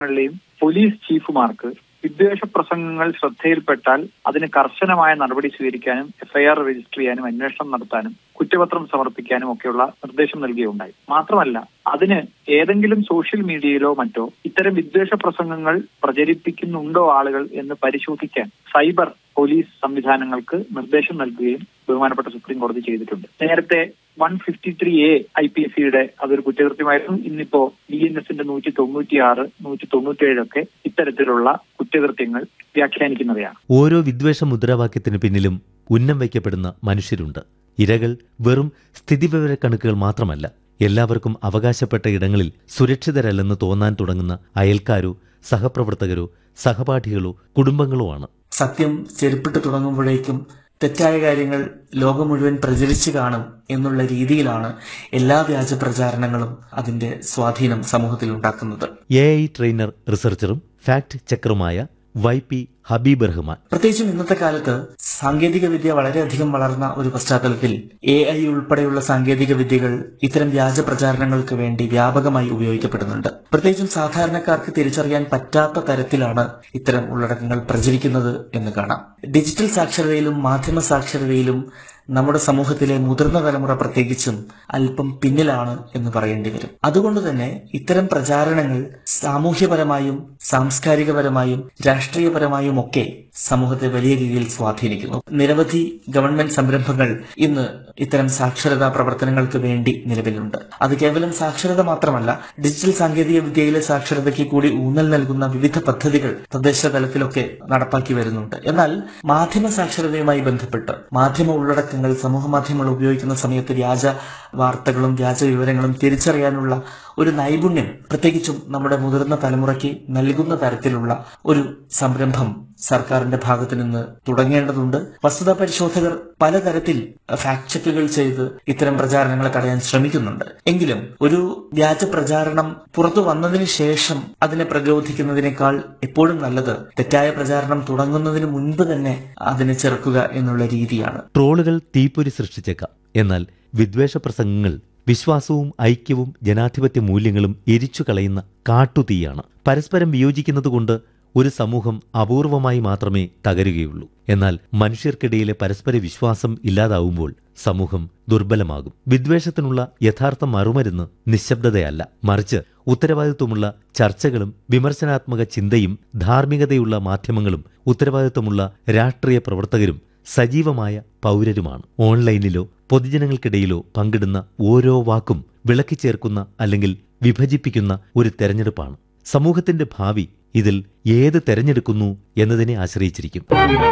ങ്ങളിലെയും police ചീഫുമാർക്ക് വിദ്വേഷ പ്രസംഗങ്ങൾ ശ്രദ്ധയിൽപ്പെട്ടാൽ അതിന് കർശനമായ നടപടി സ്വീകരിക്കാനും എഫ്ഐആർ രജിസ്റ്റർ ചെയ്യാനും അന്വേഷണം നടത്താനും കുറ്റപത്രം സമർപ്പിക്കാനും ഒക്കെയുള്ള നിർദ്ദേശം നൽകുകയുണ്ടായി മാത്രമല്ല അതിന് ഏതെങ്കിലും സോഷ്യൽ മീഡിയയിലോ മറ്റോ ഇത്തരം വിദ്വേഷ പ്രസംഗങ്ങൾ പ്രചരിപ്പിക്കുന്നുണ്ടോ ആളുകൾ എന്ന് പരിശോധിക്കാൻ സൈബർ പോലീസ് സംവിധാനങ്ങൾക്ക് നിർദ്ദേശം നൽകുകയും ബഹുമാനപ്പെട്ട സുപ്രീം കോടതി ചെയ്തിട്ടുണ്ട് നേരത്തെ one fifty three A I P S സിയുടെ അതൊരു കുറ്റകൃത്യമായിരുന്നു ഇന്നിപ്പോ ബി എൻ എസിന്റെ നൂറ്റി തൊണ്ണൂറ്റി ആറ് നൂറ്റി തൊണ്ണൂറ്റി ഏഴൊക്കെ ഇത്തരത്തിലുള്ള കുറ്റകൃത്യങ്ങൾ വ്യാഖ്യാനിക്കുന്നവയാണ് ഓരോ വിദ്വേഷ മുദ്രാവാക്യത്തിന് പിന്നിലും ഉന്നം വയ്ക്കപ്പെടുന്ന മനുഷ്യരുണ്ട് ഇരകൾ വെറും സ്ഥിതിവിവര കണക്കുകൾ മാത്രമല്ല എല്ലാവർക്കും അവകാശപ്പെട്ട ഇടങ്ങളിൽ സുരക്ഷിതരല്ലെന്ന് തോന്നാൻ തുടങ്ങുന്ന അയൽക്കാരോ സഹപ്രവർത്തകരോ സഹപാഠികളോ കുടുംബങ്ങളോ ആണ് സത്യം ചെരുപ്പിട്ട് തുടങ്ങുമ്പോഴേക്കും തെറ്റായ കാര്യങ്ങൾ ലോകം മുഴുവൻ പ്രചരിച്ചു കാണും എന്നുള്ള രീതിയിലാണ് എല്ലാ വ്യാജ പ്രചാരണങ്ങളും അതിന്റെ സ്വാധീനം സമൂഹത്തിൽ ഉണ്ടാക്കുന്നത് എ ഐ ട്രെയിനർ റിസർച്ചറും ഫാക്ട് ചെക്കറുമായ വൈ പി ഹബീബ് റഹ്മാൻ പ്രത്യേകിച്ചും ഇന്നത്തെ കാലത്ത് സാങ്കേതിക വിദ്യ വളരെയധികം വളർന്ന ഒരു പശ്ചാത്തലത്തിൽ എ ഐ ഉൾപ്പെടെയുള്ള സാങ്കേതിക വിദ്യകൾ ഇത്തരം വ്യാജ പ്രചാരണങ്ങൾക്ക് വേണ്ടി വ്യാപകമായി ഉപയോഗിക്കപ്പെടുന്നുണ്ട് പ്രത്യേകിച്ചും സാധാരണക്കാർക്ക് തിരിച്ചറിയാൻ പറ്റാത്ത തരത്തിലാണ് ഇത്തരം ഉള്ളടക്കങ്ങൾ പ്രചരിക്കുന്നത് എന്ന് കാണാം ഡിജിറ്റൽ സാക്ഷരതയിലും മാധ്യമ സാക്ഷരതയിലും നമ്മുടെ സമൂഹത്തിലെ മുതിർന്ന തലമുറ പ്രത്യേകിച്ചും അല്പം പിന്നിലാണ് എന്ന് പറയേണ്ടി വരും അതുകൊണ്ട് തന്നെ ഇത്തരം പ്രചാരണങ്ങൾ സാമൂഹ്യപരമായും സാംസ്കാരികപരമായും രാഷ്ട്രീയപരമായും ഒക്കെ സമൂഹത്തെ വലിയ രീതിയിൽ സ്വാധീനിക്കുന്നു നിരവധി ഗവൺമെന്റ് സംരംഭങ്ങൾ ഇന്ന് ഇത്തരം സാക്ഷരതാ പ്രവർത്തനങ്ങൾക്ക് വേണ്ടി നിലവിലുണ്ട് അത് കേവലം സാക്ഷരത മാത്രമല്ല ഡിജിറ്റൽ സാങ്കേതിക വിദ്യയിലെ സാക്ഷരതയ്ക്ക് കൂടി ഊന്നൽ നൽകുന്ന വിവിധ പദ്ധതികൾ തദ്ദേശ തലത്തിലൊക്കെ നടപ്പാക്കി വരുന്നുണ്ട് എന്നാൽ മാധ്യമ സാക്ഷരതയുമായി ബന്ധപ്പെട്ട് മാധ്യമ ഉള്ളടക്കങ്ങൾ സമൂഹ മാധ്യമങ്ങൾ ഉപയോഗിക്കുന്ന സമയത്ത് വ്യാജ വാർത്തകളും വ്യാജ വിവരങ്ങളും തിരിച്ചറിയാനുള്ള ഒരു നൈപുണ്യം പ്രത്യേകിച്ചും നമ്മുടെ മുതിർന്ന തലമുറയ്ക്ക് നൽകുന്ന തരത്തിലുള്ള ഒരു സംരംഭം സർക്കാരിന്റെ ഭാഗത്തു നിന്ന് തുടങ്ങേണ്ടതുണ്ട് വസ്തുതാ പരിശോധകർ പലതരത്തിൽ ഫാക്ട് ചെക്കുകൾ ചെയ്ത് ഇത്തരം പ്രചാരണങ്ങളെ തടയാൻ ശ്രമിക്കുന്നുണ്ട് എങ്കിലും ഒരു വ്യാജ പ്രചാരണം പുറത്തു വന്നതിന് ശേഷം അതിനെ പ്രചോദിക്കുന്നതിനേക്കാൾ എപ്പോഴും നല്ലത് തെറ്റായ പ്രചാരണം തുടങ്ങുന്നതിന് മുൻപ് തന്നെ അതിനെ ചെറുക്കുക എന്നുള്ള രീതിയാണ് ട്രോളുകൾ തീപ്പൊരി സൃഷ്ടിച്ചേക്കാം എന്നാൽ വിദ്വേഷ പ്രസംഗങ്ങൾ വിശ്വാസവും ഐക്യവും ജനാധിപത്യ മൂല്യങ്ങളും എരിച്ചു കളയുന്ന കാട്ടുതീയാണ് പരസ്പരം വിയോജിക്കുന്നതുകൊണ്ട് ഒരു സമൂഹം അപൂർവമായി മാത്രമേ തകരുകയുള്ളൂ എന്നാൽ മനുഷ്യർക്കിടയിലെ പരസ്പര വിശ്വാസം ഇല്ലാതാവുമ്പോൾ സമൂഹം ദുർബലമാകും വിദ്വേഷത്തിനുള്ള യഥാർത്ഥ മറുമരുന്ന് നിശബ്ദതയല്ല മറിച്ച് ഉത്തരവാദിത്വമുള്ള ചർച്ചകളും വിമർശനാത്മക ചിന്തയും ധാർമ്മികതയുള്ള മാധ്യമങ്ങളും ഉത്തരവാദിത്വമുള്ള രാഷ്ട്രീയ പ്രവർത്തകരും സജീവമായ പൗരരുമാണ് ഓൺലൈനിലോ പൊതുജനങ്ങൾക്കിടയിലോ പങ്കിടുന്ന ഓരോ വാക്കും വിളക്കി ചേർക്കുന്ന അല്ലെങ്കിൽ വിഭജിപ്പിക്കുന്ന ഒരു തെരഞ്ഞെടുപ്പാണ് സമൂഹത്തിന്റെ ഭാവി ഇതിൽ ഏത് തെരഞ്ഞെടുക്കുന്നു എന്നതിനെ ആശ്രയിച്ചിരിക്കും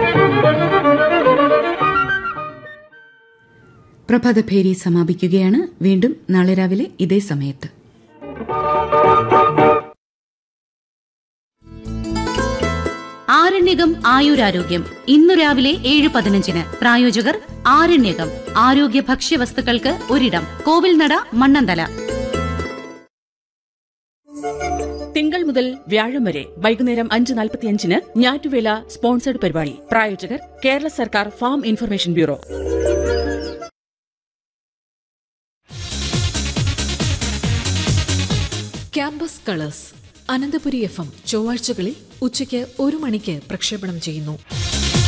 പ്രഭാതഭേരി സമാപിക്കുകയാണ് വീണ്ടും നാളെ രാവിലെ ഇതേ സമയത്ത് ആരണ്യകം ആയുരാരോഗ്യം ഇന്നു രാവിലെ ഏഴ് പതിനഞ്ചിന് പ്രായോജകർ ആരണ്യകം ആരോഗ്യ ഭക്ഷ്യവസ്തുക്കൾക്ക് ഒരിടം കോവിൽനട മണ്ണന്തല തിങ്കൾ മുതൽ വ്യാഴം വരെ വൈകുന്നേരം അഞ്ച് നാൽപ്പത്തിയഞ്ചിന് ഞാറ്റുവേല സ്പോൺസേഡ് പരിപാടി പ്രായോജകർ കേരള സർക്കാർ farm information bureau campus colours Ananthapuri F M ചൊവ്വാഴ്ചകളിൽ ഉച്ചയ്ക്ക് ഒരു മണിക്ക് പ്രക്ഷേപണം ചെയ്യുന്നു